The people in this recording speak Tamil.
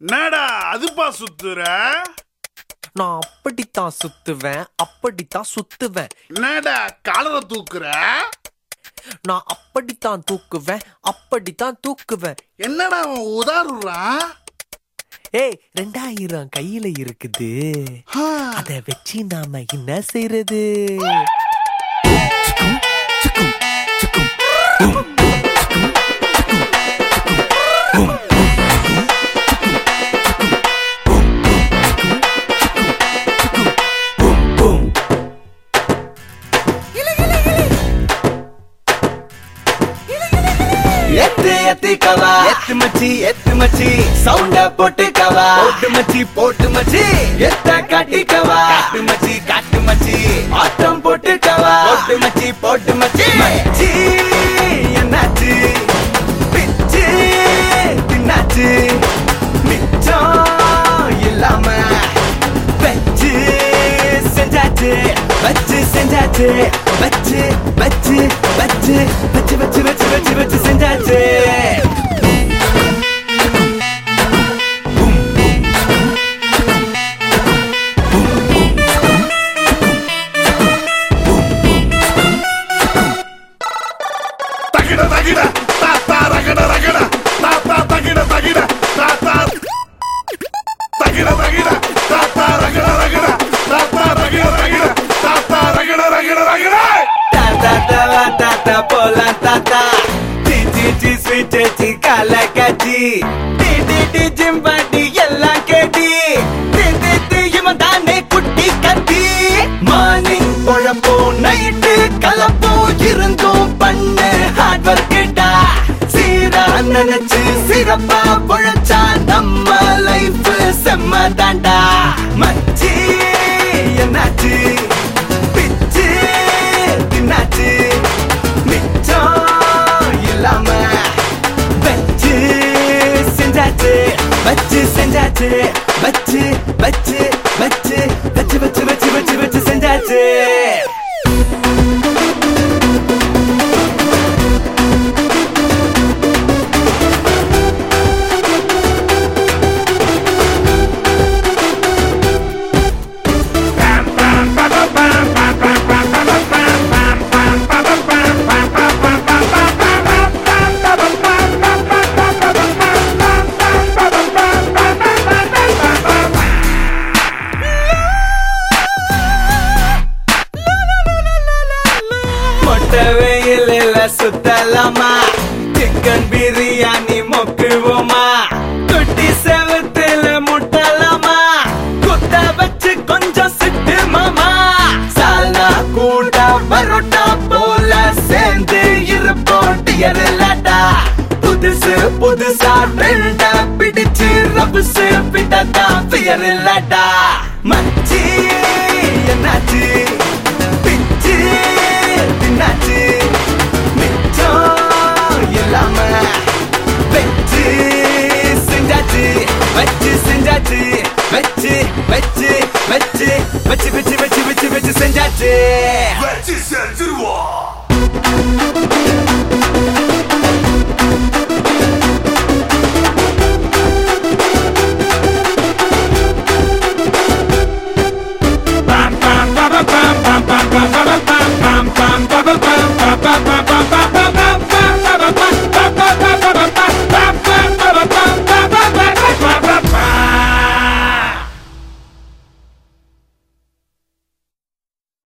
என்னடா அதுப்பா சுத்துற நான் அப்படித்தான் சுத்துவேன் அப்படித்தான் சுத்துவேன் என்னடா காலரை தூக்குற நான் அப்படித்தான் தூக்குவேன் அப்படித்தான் தூக்குவேன் என்னடா அவன் உதாருறான் ஏய் ரெண்டாயிரம் கையில இருக்குது அத வச்சு நாம என்ன செய்யறது எத்து எத்து கவா எத்து மச்சி எத்து மச்சி சவுண்ட போட்டு கவா போட்டு மச்சி போட்டு மச்சி எத்த காட்டி கவா காட்டு மச்சி காட்டு மச்சி ஆட்டம் போட்டு கவா போட்டு மச்சி போட்டு மச்சி மச்சி என்னாச்சு பிச்சு தின்னாச்சு மிச்சம் இல்லாம வச்சு செஞ்சாச்சு வச்சு செஞ்சாச்சு வச்சு வச்சு வச்சு வச்சு வச்சு வச்சு வச்சு வச்சு செஞ்சாச்சு தகிட தகிட தாத்தா ரகட ரகட தாத்தா தகிட தகிட தாத்தா தகிட தகிட தாத்தா ரகட ரகட தாத்தா ரகட ரகட தாத்தா ரகட ரகட ரகட தாத்தா தவா தாத்தா போலாம் தாத்தா டி டி டி ஸ்வீட் டி கால கட்டி டி டி டி ஜிம்பாட்டி எல்லாம் கேட்டி டி டி டி இவன் தானே குட்டி கத்தி மார்னிங் பொழப்போம் நைட்டு கலப்போம் இருந்தும் பண்ணு ஹார்ட் ஒர்க்கிட்டா சீரா நினைச்சு சிறப்பா பொழைச்சா நம்ம லைஃப் செம்ம தாண்டா மச்சி என்னாச்சு பிச்சு தின்னாச்சு மிச்சம் இல்லாம வச்சு செஞ்சாச்சு வச்சு செஞ்சாச்சு வச்சு வச்சு வச்சு வச்சு வச்சு வச்சு வச்சு வச்சு செஞ்சாச்சு மொட்டை வெயிலில் சுத்தலாமா சிக்கன் பிரியாணி மொக்குவோமா தொட்டி செவத்துல முட்டலாமா குத்த வச்சு கொஞ்சம் சிட்டு மாமா சால்னா கூட பரோட்டா போல சேர்ந்து இருப்போம் டியர் இல்லாட்டா புதுசு புதுசா ட்ரெண்ட பிடிச்சு ரபுசு பிட்டா பியர் இல்லாட்டா மச்சி என்னாச்சு பிச்சு தின்னாச்சு மிச்சம் இல்லாம வச்சு செஞ்சாச்சு வச்சு செஞ்சாச்சு வச்சு வச்சு வச்சு வச்சு வச்சு வச்சு வச்சு வச்சு செஞ்சாச்சு வச்சு செஞ்சிருவோம்